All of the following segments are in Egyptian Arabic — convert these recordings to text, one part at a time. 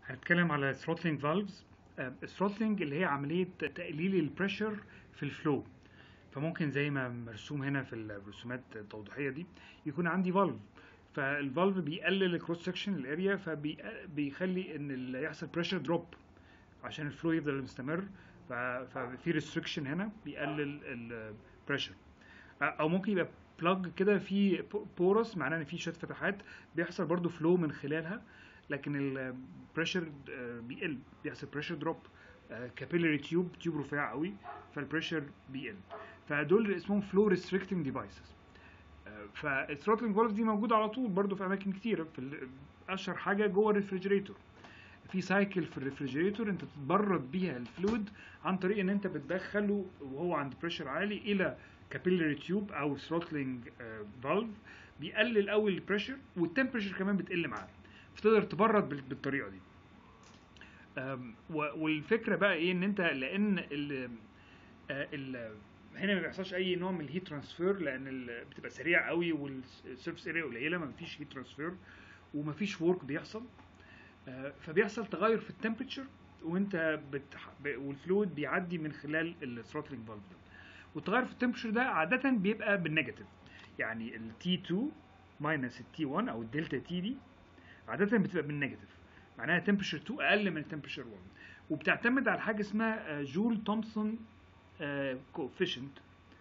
هنتكلم على throttling valves الثروتلينج اللي هي عملية تقليل البريشر في الفلو فممكن زي ما مرسوم هنا في الرسومات التوضيحية دي يكون عندي فالف فالفالف بيقلل الكروس سكشن الاريا فبيخلي ان اللي يحصل بريشر دروب عشان الفلو يفضل مستمر ف- ففي ريستريكشن هنا بيقلل البريشر او ممكن يبقى بلاج كده في بورس معناه ان في شويه فتحات بيحصل برضو فلو من خلالها لكن البريشر بيقل بيحصل بريشر دروب كابيلاري تيوب تيوب رفيع قوي فالبريشر بيقل فدول اسمهم فلو ريستريكتنج ديفايسز فالثروتلينج فالف دي موجوده على طول برضو في اماكن كتيره في ال- اشهر حاجه جوه الريفريجريتور في سايكل في الريفريجريتور انت بتبرد بيها الفلويد عن طريق ان انت بتدخله وهو عند بريشر عالي الى كابيلاري تيوب او ثروتلينج فالف بيقلل قوي البريشر والتمبريتشر كمان بتقل معاه فتقدر تبرد بال- بالطريقه دي أم، و- والفكره بقى ايه ان انت لان ال ال هنا ما بيحصلش اي نوع من الهيت ترانسفير لان ال- بتبقى سريع قوي والسيرفس اريا قليله ما فيش هيت ترانسفير وما فيش ورك بيحصل آه، فبيحصل تغير في التمبريتشر وانت بتح... ب- والفلويد بيعدي من خلال الثروتلينج فالف ده والتغير في التمبريتشر ده عاده بيبقى بالنيجاتيف يعني ال T2 ماينس ال T1 او الدلتا T دي عاده بتبقى بالنيجاتيف معناها تمبريتشر 2 اقل من التمبريتشر 1 وبتعتمد على حاجه اسمها جول تومسون كوفيشنت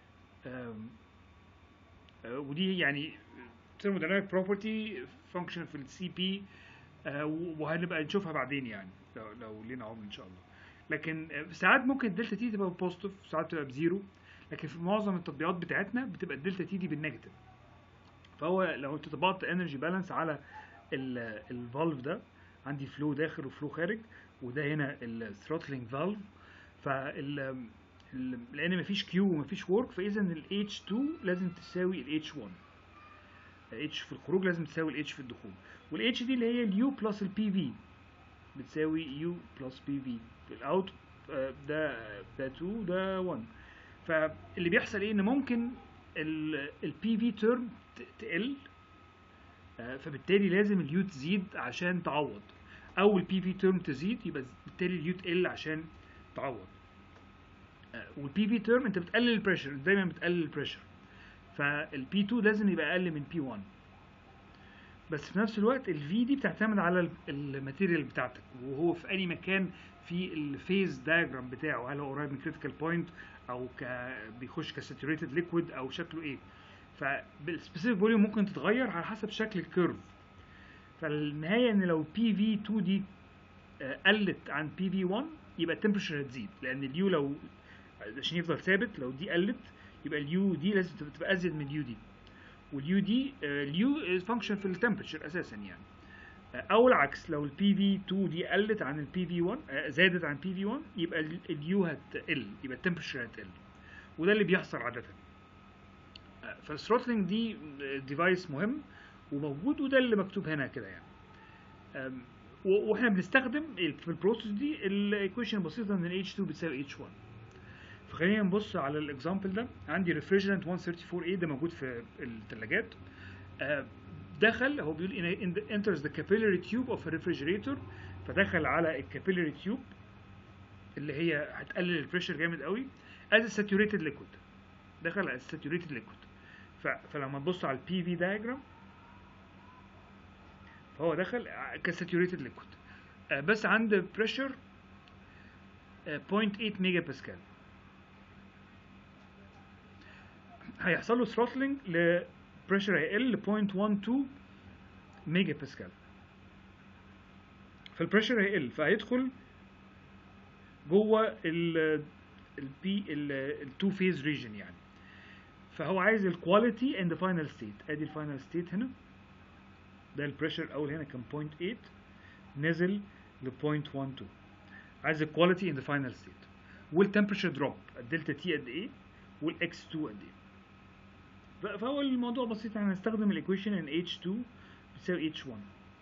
ودي يعني thermodynamic property function في السي بي وهنبقى نشوفها بعدين يعني لو, لو لينا عمر ان شاء الله لكن آه، ساعات ممكن الدلتا تي تبقى بوزيتيف ساعات تبقى بزيرو لكن في معظم التطبيقات بتاعتنا بتبقى الدلتا تي دي بالنيجاتيف فهو لو انت طبقت انرجي بالانس على الفالف ده عندي فلو داخل وفلو خارج وده هنا الثروتلينج فالف فال ال- لان مفيش كيو ومفيش ورك فاذا ال H2 لازم تساوي ال H1 H في الخروج لازم تساوي ال H في الدخول وال H دي اللي هي اليو بلس البي في بتساوي يو بلس بي في في الاوت آه، ده ده 2 ده 1 فاللي بيحصل ايه ان ممكن البي في تيرم تقل آه، فبالتالي لازم اليو تزيد عشان تعوض او البي في تيرم تزيد يبقى بالتالي اليو تقل عشان تعوض والبي في تيرم انت بتقلل البريشر انت دايما بتقلل البريشر فالبي 2 لازم يبقى اقل من بي 1 بس في نفس الوقت الفي دي بتعتمد على ال- الماتيريال بتاعتك وهو في اي مكان في الفيز دايجرام بتاعه هل هو قريب من كريتيكال بوينت او ك بيخش كساتوريتد ليكويد او شكله ايه فالسبيسيفيك فوليوم ممكن تتغير على حسب شكل الكيرف فالنهايه ان لو بي في 2 دي آه، قلت عن بي في 1 يبقى التمبريتشر هتزيد لان اليو لو عشان يفضل ثابت لو دي قلت يبقى اليو دي لازم تبقى- تبقى ازيد من اليو دي واليو دي اليو فانكشن في التمبريتشر اساسا يعني آه، او العكس لو البي في 2 دي قلت عن البي في 1 آه، زادت عن البي في 1 يبقى اليو هتقل يبقى التمبريتشر هتقل وده اللي بيحصل عاده فالثروتلينج دي ديفايس مهم وموجود وده اللي مكتوب هنا كده يعني أم، و- واحنا بنستخدم ال- في البروسيس دي الايكويشن البسيطه ان ال H2 بتساوي H1 فخلينا نبص على الاكزامبل ده عندي ريفريجرانت 134A ده موجود في الثلاجات دخل هو بيقول in in the, enters the capillary tube of a refrigerator فدخل على الكابيلاري تيوب اللي هي هتقلل البريشر جامد قوي as a saturated liquid دخل على saturated liquid ف, فلما تبص على البي في diagram فهو دخل كساتوريتد ليكويد بس عند بريشر 0.8 ميجا باسكال هيحصل له ثروتلينج لبريشر هيقل ل 0.12 ميجا باسكال فالبريشر هيقل فهيدخل جوه ال البي التو فيز ريجن يعني فهو عايز الكواليتي اند فاينل ستيت ادي الفاينل ستيت هنا ده البريشر الاول هنا كان 0.8 نزل ل 0.12 عايز الكواليتي ان ذا فاينل ستيت والتمبريتشر دروب الدلتا تي قد ايه والاكس 2 قد ايه ف- فهو الموضوع بسيط احنا هنستخدم الايكويشن ان H2 بتساوي H1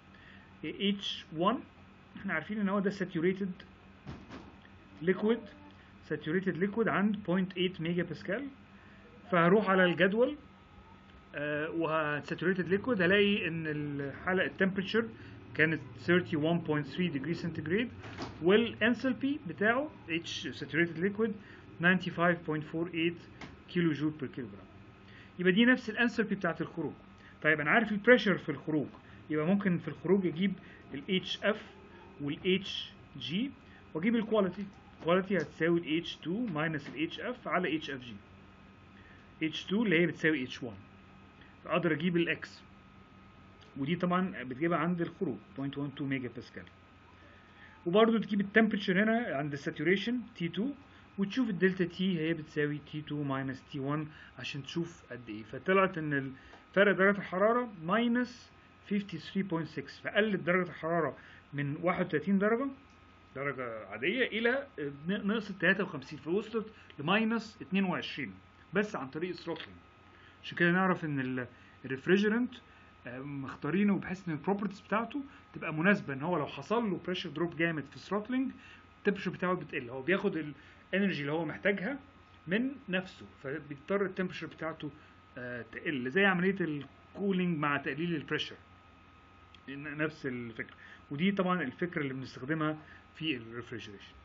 H1 احنا عارفين ان هو ده saturated liquid saturated liquid عند 0.8 ميجا باسكال فهروح على الجدول وساتوريتد ليكويد هلاقي ان الحاله التمبريتشر كانت 31.3 degree centigrade والانثالبي بتاعه H saturated liquid 95.48 كيلو جول بير كيلو جرام يبقى دي نفس الانثالبي بتاعت الخروج طيب انا عارف البريشر في الخروج يبقى ممكن في الخروج اجيب ال HF وال HG واجيب الكواليتي الكواليتي هتساوي ال H2 minus ال HF على HFG H2 اللي هي بتساوي H1 فاقدر اجيب الاكس ودي طبعا بتجيبها عند الخروج 0.12 ميجا باسكال وبرضه تجيب التمبريتشر هنا عند الساتوريشن T2 وتشوف الدلتا تي هي بتساوي T2 ماينس T1 عشان تشوف قد ايه فطلعت ان فرق درجة الحرارة ماينس 53.6 فقلت درجة الحرارة من 31 درجة درجة عادية إلى نقصت 53 فوصلت لماينس 22 بس عن طريق الثروتلينج عشان كده نعرف ان الريفريجرنت مختارينه بحيث ان البروبرتيز بتاعته تبقى مناسبه ان هو لو حصل له بريشر دروب جامد في الثروتلينج التمبريتشر بتاعه بتقل هو بياخد الانرجي اللي هو محتاجها من نفسه فبيضطر التمبريتشر بتاعته آه تقل زي عمليه الكولينج مع تقليل البريشر نفس الفكره ودي طبعا الفكره اللي بنستخدمها في الريفريجريشن